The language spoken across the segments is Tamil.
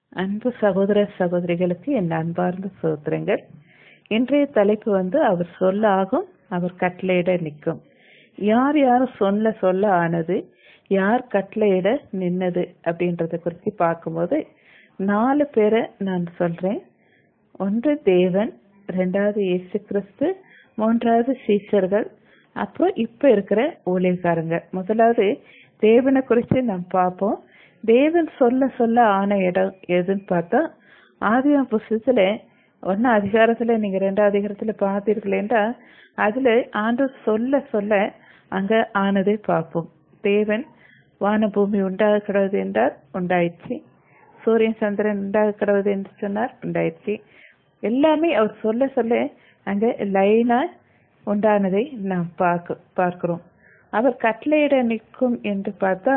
அன்பு சகோதர சகோதரிகளுக்கு என் அன்பார்ந்த சோத்திரங்கள் இன்றைய தலைப்பு வந்து அவர் சொல்ல ஆகும் அவர் கட்டளையிட நிற்கும் யார் யார் சொல்ல சொல்ல ஆனது யார் கட்டளையிட நின்னது அப்படின்றத குறித்து பார்க்கும்போது நாலு பேரை நான் சொல்றேன் ஒன்று தேவன் ரெண்டாவது இயேசு கிறிஸ்து மூன்றாவது சீசர்கள் அப்புறம் இப்ப இருக்கிற ஊழியக்காரங்க முதலாவது தேவனை குறித்து நாம் பார்ப்போம் தேவன் சொல்ல சொல்ல ஆன இடம் எதுன்னு பார்த்தா ஆதியாம் புஸ்தத்துல ஒன்னு அதிகாரத்துல நீங்க ரெண்டாவது அதிகாரத்துல பார்த்தீர்களேண்டா அதுல ஆண்டவர் சொல்ல சொல்ல அங்க ஆனதை பார்ப்போம் தேவன் வான பூமி உண்டாக கிடவது என்றார் உண்டாயிடுச்சு சூரியன் சந்திரன் உண்டாக கிடவது என்று சொன்னார் உண்டாயிடுச்சு எல்லாமே அவர் சொல்ல சொல்ல அங்க லைனா உண்டானதை நாம் பார்க்க பார்க்கிறோம் அவர் கட்டளையிட நிற்கும் என்று பார்த்தா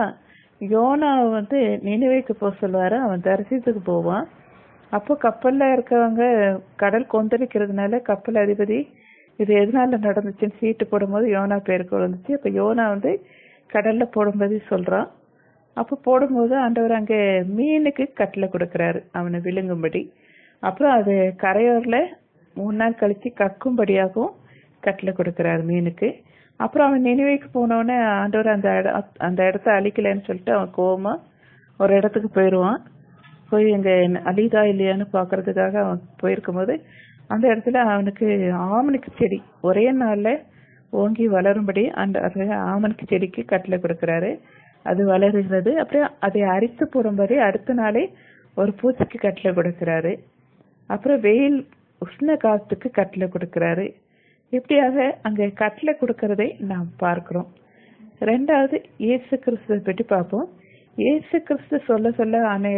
யோனா வந்து நினைவைக்கு போக சொல்லுவாரு அவன் தரிசனத்துக்கு போவான் அப்போ கப்பல்ல இருக்கவங்க கடல் கொந்தளிக்கிறதுனால கப்பல் அதிபதி இது எதனால நடந்துச்சுன்னு சீட்டு போடும்போது யோனா பேருக்கு வந்துச்சு அப்ப யோனா வந்து கடல்ல போடும்போது சொல்றான் அப்போ போடும்போது ஆண்டவர் அங்க மீனுக்கு கட்டளை கொடுக்கறாரு அவனை விழுங்கும்படி அப்புறம் அது கரையோர்ல மூணு நாள் கழிச்சு கக்கும்படியாகவும் கட்டளை கொடுக்கறாரு மீனுக்கு அப்புறம் அவன் நினைவைக்கு போனவொடனே ஆண்டவர் அந்த இடம் அந்த இடத்த அழிக்கலைன்னு சொல்லிட்டு அவன் கோவமா ஒரு இடத்துக்கு போயிடுவான் போய் எங்க அழிதா இல்லையான்னு பாக்குறதுக்காக அவன் போயிருக்கும் போது அந்த இடத்துல அவனுக்கு ஆமனுக்கு செடி ஒரே நாள்ல ஓங்கி வளரும்படி அந்த ஆமனுக்கு செடிக்கு கட்டளை கொடுக்கறாரு அது வளருகிறது அப்புறம் அதை அரித்து போடும்படி அடுத்த நாளே ஒரு பூச்சிக்கு கட்டளை கொடுக்கறாரு அப்புறம் வெயில் உஷ்ண காலத்துக்கு கட்டளை கொடுக்கறாரு இப்படியாக அங்க கட்டளை கொடுக்கறதை நாம் பார்க்கிறோம் ரெண்டாவது இயேசு கிறிஸ்துவை பற்றி பார்ப்போம் இயேசு கிறிஸ்து சொல்ல சொல்ல ஆன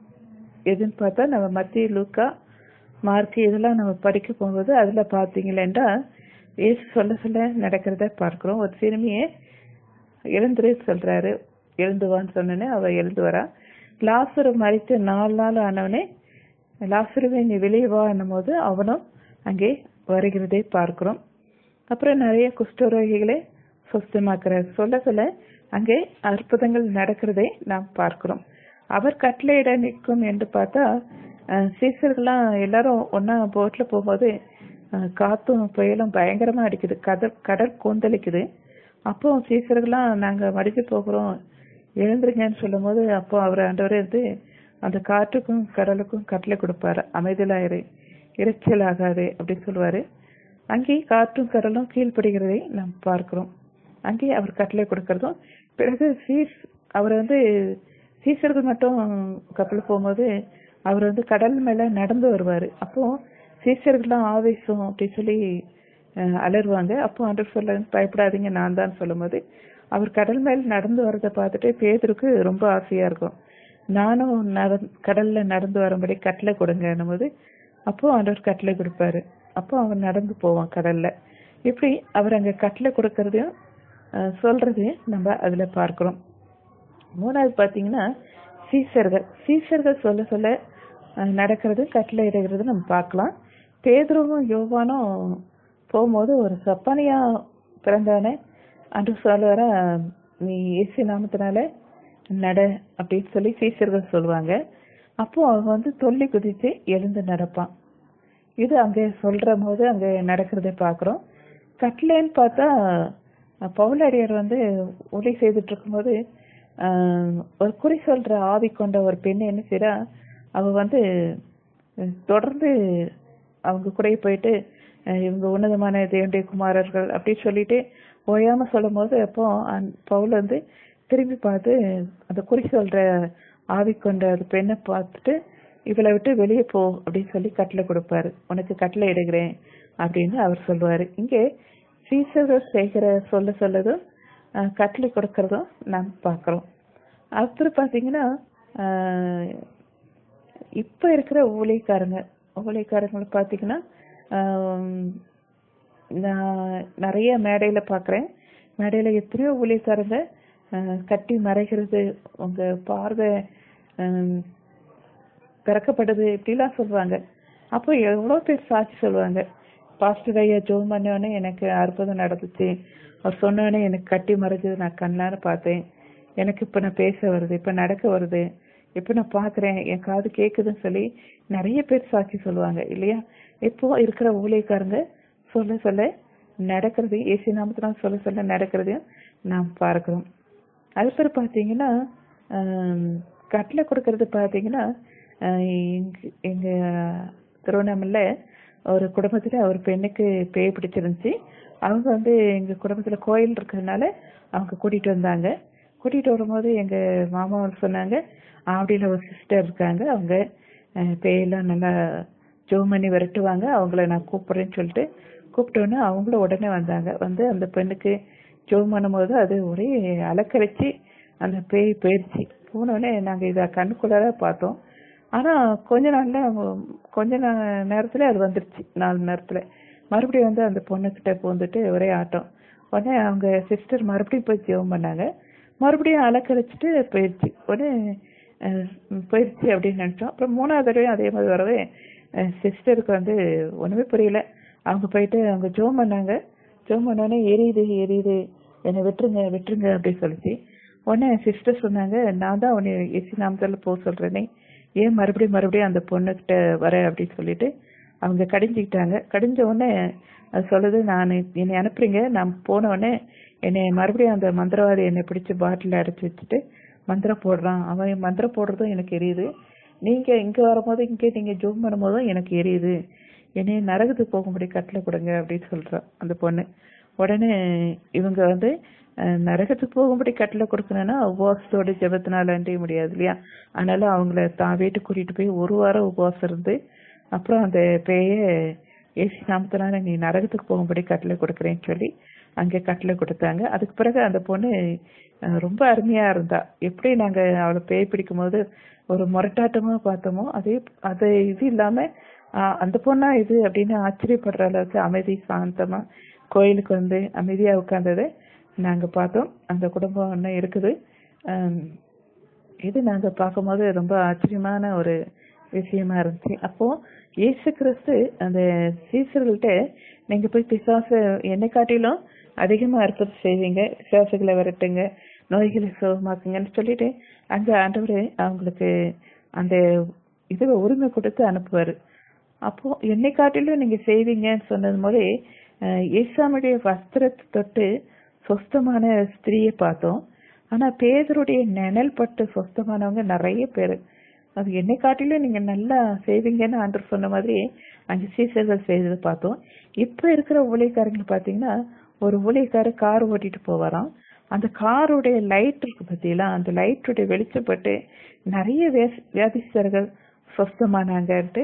எதுன்னு பார்த்தா நம்ம மத்திய லூக்கா மார்க் இதெல்லாம் நம்ம படிக்க போகும்போது அதுல பாத்தீங்களேண்டா இயேசு சொல்ல சொல்ல நடக்கிறத பார்க்கிறோம் ஒரு சிறுமியை எழுந்துரு சொல்றாரு எழுந்துவான்னு சொன்னோன்னே அவ எழுந்து வரா லாசரு மறித்து நாலு நாள் ஆனவனே லாசருவை நீ வெளியே வா போது அவனும் அங்கே வருகிறதை பார்க்கிறோம் அப்புறம் நிறைய குஷ்டரோகிகளை சுத்தமாக்குறார் சொல்ல சொல்ல அங்கே அற்புதங்கள் நடக்கிறதை நாம் பார்க்கிறோம் அவர் கட்டளையிட நிற்கும் என்று பார்த்தா சீசர்கள்லாம் எல்லாரும் ஒன்னா போட்ல போகும்போது காத்தும் புயலும் பயங்கரமா அடிக்குது கடல் கடல் கொந்தளிக்குது அப்போ சீசர்கள்லாம் நாங்க மடிச்சு போகிறோம் எழுந்துருங்கன்னு சொல்லும் போது அப்போ அவர் ஆண்டவரே இருந்து அந்த காற்றுக்கும் கடலுக்கும் கட்டளை கொடுப்பாரு அமைதலாயிரு இறைச்சல் ஆகாது அப்படின்னு சொல்லுவாரு அங்கே காற்றும் கடலும் கீழ்ப்படுகிறதை நாம் பார்க்கிறோம் அங்கே அவர் கட்டளை கொடுக்கறதும் பிறகு சீஸ் அவர் வந்து சீசர்கள் மட்டும் கப்பல் போகும்போது அவர் வந்து கடல் மேல நடந்து வருவாரு அப்போ சீசர்கள்லாம் ஆவேசம் அப்படின்னு சொல்லி அலறுவாங்க அப்போ ஆண்டர் சொல்ல பயப்படாதீங்க நான் தான் சொல்லும் போது அவர் கடல் மேல் நடந்து வரதை பார்த்துட்டு பேதருக்கு ரொம்ப ஆசையா இருக்கும் நானும் நட கடல்ல நடந்து வரும்படி கட்டளை கொடுங்க போது அப்போ ஆண்டவர் கட்டளை கொடுப்பாரு அப்போ அவன் நடந்து போவான் கடல்ல இப்படி அவர் அங்க கட்டளை கொடுக்கறதையும் சொல்றதையும் நம்ம அதுல பார்க்கிறோம் மூணாவது பாத்தீங்கன்னா சீசர்கள் சீசர்கள் சொல்ல சொல்ல நடக்கிறது கட்டளை இடுகிறது நம்ம பார்க்கலாம் பேதுருவும் யோவானும் போகும்போது ஒரு சப்பானியா பிறந்தவனே அன்று சொல்லுவார நீ இயேசு நாமத்தினால நட அப்படின்னு சொல்லி சீசர்கள் சொல்லுவாங்க அப்போ அவன் வந்து தொல்லி குதித்து எழுந்து நடப்பான் இது அங்க சொல்ற போது அங்க நடக்கிறத பாக்குறோம் கட்லேன்னு பார்த்தா பவுலடியார் வந்து ஒளி செய்துட்டு இருக்கும்போது ஒரு குறி சொல்ற ஆவி கொண்ட ஒரு பெண் என்ன செய்யறா அவ வந்து தொடர்ந்து அவங்க கூட போயிட்டு இவங்க உன்னதமான தேவண்டிய குமாரர்கள் அப்படின்னு சொல்லிட்டு ஓயாம சொல்லும் போது அப்போ பவுல் வந்து திரும்பி பார்த்து அந்த குறி சொல்ற ஆவி கொண்ட அந்த பெண்ணை பார்த்துட்டு இவளை விட்டு வெளியே போ அப்படின்னு சொல்லி கட்டளை கொடுப்பாரு உனக்கு கட்டளை இடுகிறேன் அப்படின்னு அவர் சொல்லுவாரு இங்கே சீசர்கள் செய்கிற சொல்ல சொல்லதும் கட்டளை கொடுக்கறதும் நாம் பார்க்கிறோம் அப்புறம் பாத்தீங்கன்னா இப்ப இருக்கிற ஊழியக்காரங்க ஊழியக்காரங்களை பாத்தீங்கன்னா நான் நிறைய மேடையில பாக்குறேன் மேடையில எத்தனையோ ஊழியக்காரங்க கட்டி மறைகிறது உங்க பார்வை திறக்கப்படுது இப்படிலாம் சொல்லுவாங்க அப்போ எவ்வளவு பேர் சாட்சி சொல்லுவாங்க பாஸ்டர் ஐயா ஜோம் பண்ணோடனே எனக்கு அற்புதம் நடந்துச்சு அவர் சொன்னோடனே எனக்கு கட்டி மறைஞ்சது நான் கண்ணார பார்த்தேன் எனக்கு இப்ப நான் பேச வருது இப்ப நடக்க வருது இப்போ நான் பார்க்குறேன் என் காது கேட்குதுன்னு சொல்லி நிறைய பேர் சாட்சி சொல்லுவாங்க இல்லையா இப்போ இருக்கிற ஊழியக்காரங்க சொல்ல சொல்ல நடக்கிறது ஏசி நாமத்தினால் சொல்ல சொல்ல நடக்கிறதையும் நாம் பார்க்கிறோம் அது பிறகு பார்த்தீங்கன்னா கட்டளை கொடுக்கறது பார்த்தீங்கன்னா எங்க எங்க திருவண்ணாமலையில் ஒரு குடும்பத்தில் ஒரு பெண்ணுக்கு பேய் பிடிச்சிருந்துச்சு அவங்க வந்து எங்கள் குடும்பத்தில் கோயில் இருக்கிறதுனால அவங்க கூட்டிகிட்டு வந்தாங்க கூட்டிகிட்டு வரும்போது எங்கள் மாமா வந்து சொன்னாங்க ஆவடியில் ஒரு சிஸ்டர் இருக்காங்க அவங்க அஹ், பேயெல்லாம் நல்லா ஜோம் பண்ணி விரட்டுவாங்க அவங்கள நான் கூப்பிட்றேன்னு சொல்லிட்டு கூப்பிட்டோன்னே அவங்களும் உடனே வந்தாங்க வந்து அந்த பெண்ணுக்கு ஜோம் பண்ணும்போது அது ஒரே அலக்கழிச்சு அந்த பேய் போயிடுச்சு போனோடனே நாங்கள் இதை கண்ணுக்குள்ளார பார்த்தோம் ஆனால் கொஞ்ச நாள்ல அவங்க- கொஞ்ச நா- நேரத்துல அது வந்துருச்சு நாலு நேரத்துல மறுபடியும் வந்து அந்த பொண்ணுக்கிட்ட பூந்துட்டு ஒரே ஆட்டம் உடனே அவங்க சிஸ்டர் மறுபடியும் போய் ஜெபம் பண்ணாங்க மறுபடியும் அலக்கழிச்சிட்டு போயிடுச்சு உடனே அஹ், போயிடுச்சு அப்படின்னு நினைச்சோம் அப்புறம் மூணாவது தடவையும் அதே மாதிரி வரவே சிஸ்டருக்கு வந்து ஒண்ணுமே புரியல அவங்க போயிட்டு அவங்க ஜோம் பண்ணாங்க ஜோம் பண்ணோடனே எரியுது எரியுது என்னை விட்டுருங்க விட்டுருங்க அப்படின்னு சொல்லிச்சு உடனே சிஸ்டர் சொன்னாங்க நான் தான் உன்னை எசி நாமத்தில் போக சொல்றேனே ஏன் மறுபடியும் மறுபடியும் அந்த பொண்ணுகிட்ட வர அப்படின்னு சொல்லிட்டு அவங்க கடிஞ்சுக்கிட்டாங்க கடிஞ்ச உடனே அது சொல்லுது நான் என்னை அனுப்புறீங்க நான் போன உடனே என்னை மறுபடியும் அந்த மந்திரவாதி என்னை பிடிச்சு பாட்டில் அடைச்சி வச்சுட்டு மந்திரம் போடுறான் அவன் மந்திரம் போடுறதும் எனக்கு எரியுது நீங்க இங்க வரும்போது இங்கே நீங்க ஜூம் பண்ணும்போதும் எனக்கு எரியுது என்னைய நரகத்துக்கு போகும்படி கட்டளை கொடுங்க அப்படின்னு சொல்றான் அந்த பொண்ணு உடனே இவங்க வந்து அஹ், நரகத்துக்கு போகும்படி கட்டளை கொடுக்கணும்னா உபவாசத்தோட ஜெபத்தினால அண்டிய முடியாது இல்லையா அதனால அவங்கள தான் வீட்டுக்கு கூட்டிட்டு போய் ஒரு வாரம் உபவாசம் இருந்து அப்புறம் அந்த பேய ஏசி நாமத்தினால நீ நரகத்துக்கு போகும்படி கட்டளை கொடுக்குறேன்னு சொல்லி அங்கே கட்டளை கொடுத்தாங்க அதுக்கு பிறகு அந்த பொண்ணு அஹ், ரொம்ப அருமையா இருந்தா எப்படி நாங்க அவளை பேய் பிடிக்கும் போது ஒரு முரட்டாட்டமா பார்த்தோமோ அதே அது இது இல்லாம ஆஹ், அந்த பொண்ணா இது அப்படின்னு ஆச்சரியப்படுற அளவுக்கு அமைதி சாந்தமா கோயிலுக்கு வந்து அமைதியா உட்கார்ந்ததை நாங்க பார்த்தோம் அந்த குடும்பம் இன்னும் இருக்குது ஆம், இது நாங்க பார்க்கும்போது ரொம்ப ஆச்சரியமான ஒரு விஷயமா இருந்துச்சு அப்போ இயேசு கிறிஸ்து அந்த சீசர்கள்ட்ட நீங்க போய் பிசாச என்னை காட்டிலும் அதிகமா அற்புதம் செய்வீங்க பிசாசுகளை விரட்டுங்க நோய்களை சுகமாக்குங்கன்னு சொல்லிட்டு அங்க ஆண்டவர் அவங்களுக்கு அந்த இதுவை உரிமை கொடுத்து அனுப்புவாரு அப்போ என்னை காட்டிலும் நீங்க செய்வீங்கன்னு சொன்னது போது இயேசாமுடைய வஸ்திரத்தை தொட்டு சொஸ்தமான ஸ்திரீயை பார்த்தோம் ஆனா பேதருடைய நிழல் பட்டு சொஸ்தமானவங்க நிறைய பேர் அது என்னை காட்டிலும் நீங்க நல்லா செய்வீங்கன்னு ஆண்டர் சொன்ன மாதிரி அஞ்சு சீசர்கள் செய்ததை பார்த்தோம் இப்ப இருக்கிற ஊழியக்காரங்களை பாத்தீங்கன்னா ஒரு ஊழியக்காரர் கார் ஓட்டிட்டு போவாராம் அந்த காருடைய லைட் இருக்கு பத்தியெல்லாம் அந்த லைட்டுடைய வெளிச்சப்பட்டு நிறைய வேஸ்- வியாதிஸ்தர்கள் சொஸ்தமானாங்கன்ட்டு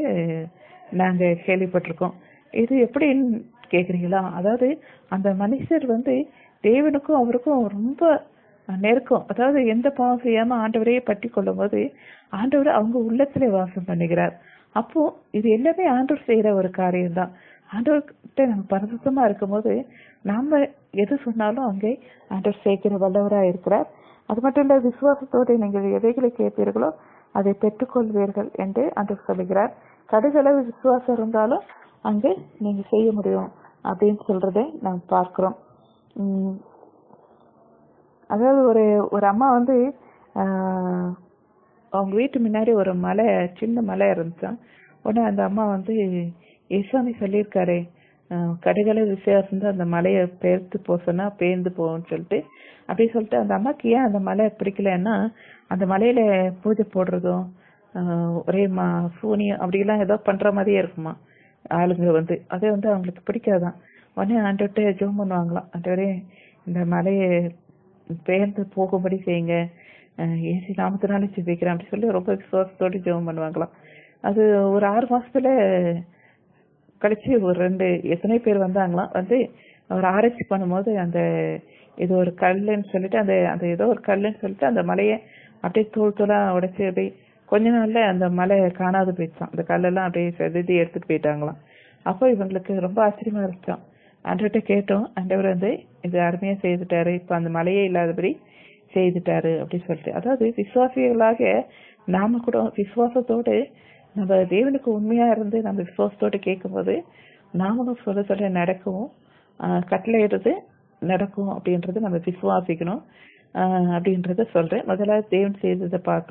நாங்க கேள்விப்பட்டிருக்கோம் இது எப்படின்னு கேக்குறீங்களா அதாவது அந்த மனுஷர் வந்து தேவனுக்கும் அவருக்கும் ரொம்ப நெருக்கம் அதாவது எந்த பாவம் செய்யாம ஆண்டவரையே பற்றி கொள்ளும் போது ஆண்டவர் அவங்க உள்ளத்திலே வாசம் பண்ணுகிறார் அப்போ இது எல்லாமே ஆண்டவர் செய்யற ஒரு காரியம் தான் ஆண்டவர்கிட்ட நம்ம பரிசுத்தமா இருக்கும்போது நாம எது சொன்னாலும் அங்கே ஆண்டவர் சேர்க்கிற வல்லவரா இருக்கிறார் அது மட்டும் இல்ல விசுவாசத்தோடு நீங்கள் எதைகளை கேட்பீர்களோ அதை பெற்றுக்கொள்வீர்கள் என்று ஆண்டவர் சொல்லுகிறார் கடுகளவு விசுவாசம் இருந்தாலும் அங்கே நீங்க செய்ய முடியும் அப்படின்னு சொல்றதை நாம் பார்க்கிறோம் உம் அதாவது ஒரு ஒரு அம்மா வந்து ஆஹ், அவங்க வீட்டு முன்னாடி ஒரு மலை சின்ன மலை இருந்துச்சாம் உடனே அந்த அம்மா வந்து ஏசாமி சொல்லியிருக்காரு ஆஹ், கடுகளை விசுவாசம் தான் அந்த மலையை பெயர்த்து போக சொன்னா பேர்ந்து போகும்னு சொல்லிட்டு அப்படி சொல்லிட்டு அந்த அம்மாக்கு ஏன் அந்த மலை பிடிக்கலன்னா அந்த மலையில பூஜை போடுறதும் ஆஹ், ஒரே மா சூனியம் அப்படிலாம் ஏதோ பண்ற மாதிரியே இருக்குமா ஆளுங்க வந்து அது வந்து அவங்களுக்கு பிடிக்காதான் உடனே ஆண்டவர்கிட்ட ஜோம் பண்ணுவாங்களாம் ஆண்டவரே இந்த மலையை பெயர்ந்து போகும்படி செய்யுங்க அஹ் ஏசி நாமத்தினால சிந்திக்கிறேன் அப்படி சொல்லி ரொம்ப விசுவாசத்தோடு ஜெபம் பண்ணுவாங்களாம் அது ஒரு ஆறு மாசத்துல கழிச்சு ஒரு ரெண்டு எத்தனை பேர் வந்தாங்களாம் வந்து ஒரு ஆராய்ச்சி பண்ணும்போது அந்த இது ஒரு கல்லுன்னு சொல்லிட்டு அந்த அந்த ஏதோ ஒரு கல்லுன்னு சொல்லிட்டு அந்த மலையை அப்படியே தூள் தூளா உடைச்சு அப்படியே கொஞ்ச நாள்ல அந்த மலை காணாது போயிடுச்சான் அந்த கல்லெல்லாம் அப்படியே செதுதி எடுத்துட்டு போயிட்டாங்களாம் அப்போ இவங்களுக்கு ரொம்ப ஆச்சரியமா இருந்துச்சான் ஆண்டவர்கிட்ட கேட்டோம் ஆண்டவர் வந்து இது அருமையா செய்துட்டாரு இப்ப அந்த மலையே இல்லாதபடி செய்துட்டாரு அப்படின்னு சொல்லிட்டு அதாவது விசுவாசிகளாக நாம கூட விசுவாசத்தோடு நம்ம தேவனுக்கு உண்மையா இருந்து நம்ம விசுவாசத்தோடு கேட்கும்போது நாமளும் சொல்ல சொல்ல நடக்கவும் ஆஹ் கட்டளையிடுறது நடக்கும் அப்படின்றத நம்ம விசுவாசிக்கணும் ஆஹ் அப்படின்றத சொல்றேன் முதல்ல தேவன் செய்ததை பார்த்தோம்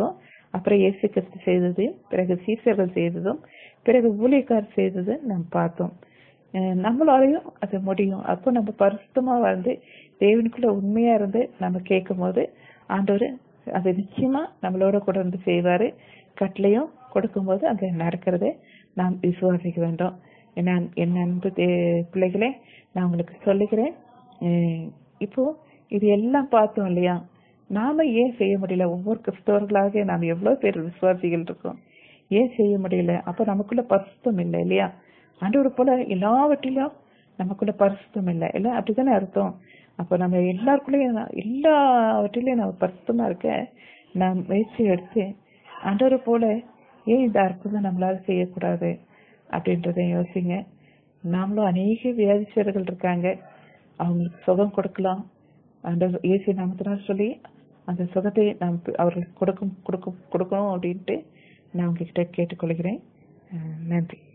அப்புறம் இயேசு கிறிஸ்து செய்ததையும் பிறகு சீசர்கள் செய்ததும் பிறகு ஊழியக்காரர் செய்தது நாம் பார்த்தோம் அஹ் நம்மளாலையும் அது முடியும் அப்போ நம்ம பரிசுத்தமா வந்து தேவனுக்குள்ள உண்மையா இருந்து நம்ம கேட்கும் போது ஆண்டவர் அது நிச்சயமா நம்மளோட கூட இருந்து செய்வாரு கட்டளையும் கொடுக்கும்போது அங்க நடக்கிறதை நாம் விசுவாசிக்க வேண்டும் என்ன என் அன்பு தே- பிள்ளைகளே நான் உங்களுக்கு சொல்லுகிறேன் அஹ் இப்போ இது எல்லாம் பார்த்தோம் இல்லையா நாம ஏன் செய்ய முடியல ஒவ்வொரு கிறிஸ்தவர்களாக நாம் எவ்வளவு பேர் விசுவாசிகள் இருக்கோம் ஏன் செய்ய முடியல அப்ப நமக்குள்ள பரிசுத்தம் இல்லை இல்லையா ஆண்டவர் போல எல்லாவற்றிலும் நமக்குள்ள பரிசுத்தம் இல்லை இல்ல அப்படித்தானே அர்த்தம் அப்ப நம்ம எல்லாருக்குள்ளயும் நா- எல்லாவற்றிலையும் நம்ம பரிசுத்தமா இருக்க நாம் முயற்சி எடுத்து ஆண்டவர் போல ஏன் இந்த அற்புதம் நம்மளால செய்யக்கூடாது அப்படின்றத யோசிங்க நாமளும் அநேக வியாதிச்சர்கள் இருக்காங்க அவங்களுக்கு சுகம் கொடுக்கலாம் ஆண்டவர் இயேசு நாமத்தினால் சொல்லி அந்த சுகத்தை நாம் அவர்களுக்கு கொடுக்கும் கொடுக்கும் கொடுக்கணும் அப்படின்ட்டு நான் உங்ககிட்ட கேட்டுக்கொள்கிறேன் அஹ் நன்றி